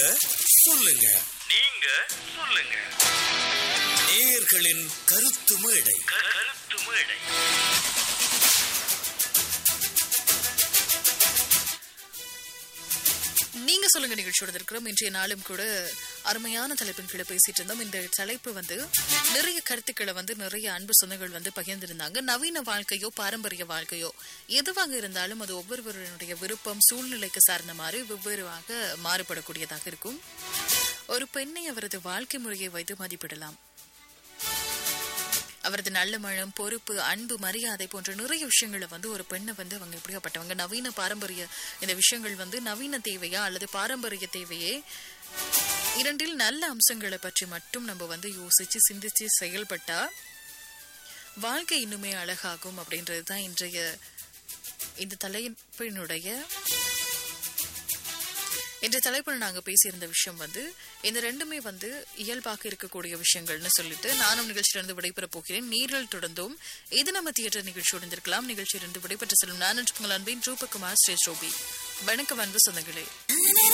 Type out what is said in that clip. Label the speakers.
Speaker 1: சொல்லுங்க
Speaker 2: நீங்க சொல்லுங்க
Speaker 1: நேயர்களின் கருத்து மேடை
Speaker 2: க- கருத்து மேடை
Speaker 3: நீங்க சொல்லுங்க நிகழ்ச்சியோட இருக்கிறோம் இன்றைய நாளும் கூட அருமையான தலைப்பின் கீழே பேசிட்டு இருந்தோம் இந்த தலைப்பு வந்து நிறைய கருத்துக்களை வந்து நிறைய அன்பு சொந்தங்கள் வந்து பகிர்ந்திருந்தாங்க நவீன வாழ்க்கையோ பாரம்பரிய வாழ்க்கையோ எதுவாக இருந்தாலும் அது ஒவ்வொருவருடைய விருப்பம் சூழ்நிலைக்கு சார்ந்த மாதிரி வெவ்வேறுவாக மாறுபடக்கூடியதாக இருக்கும் ஒரு பெண்ணை அவரது வாழ்க்கை முறையை வைத்து மதிப்பிடலாம் அவரது நல்ல மழம் பொறுப்பு அன்பு மரியாதை போன்ற நிறைய விஷயங்களை வந்து ஒரு பெண்ணை வந்து அவங்க எப்படியாப்பட்டவங்க நவீன பாரம்பரிய இந்த விஷயங்கள் வந்து நவீன தேவையா அல்லது பாரம்பரிய தேவையே இரண்டில் நல்ல அம்சங்களை பற்றி மட்டும் நம்ம வந்து யோசிச்சு சிந்திச்சு செயல்பட்டா வாழ்க்கை இன்னுமே அழகாகும் அப்படின்றது தான் இன்றைய இந்த தலைப்பினுடைய இன்றைய தலைப்பில் நாங்க பேசியிருந்த விஷயம் வந்து இந்த ரெண்டுமே வந்து இயல்பாக இருக்கக்கூடிய விஷயங்கள்னு சொல்லிட்டு நானும் நிகழ்ச்சியிலிருந்து விடைபெற போகிறேன் நீரில் தொடர்ந்தும் இது நம்ம தியேட்டர் நிகழ்ச்சியோடு இருந்திருக்கலாம் நிகழ்ச்சியிலிருந்து விடைபெற்று செல்லும் நான் உங்கள் அன்பின் ரூபகுமார் ஸ்ரீ ரோபி வணக்கம் அன்பு சொந்தங்களே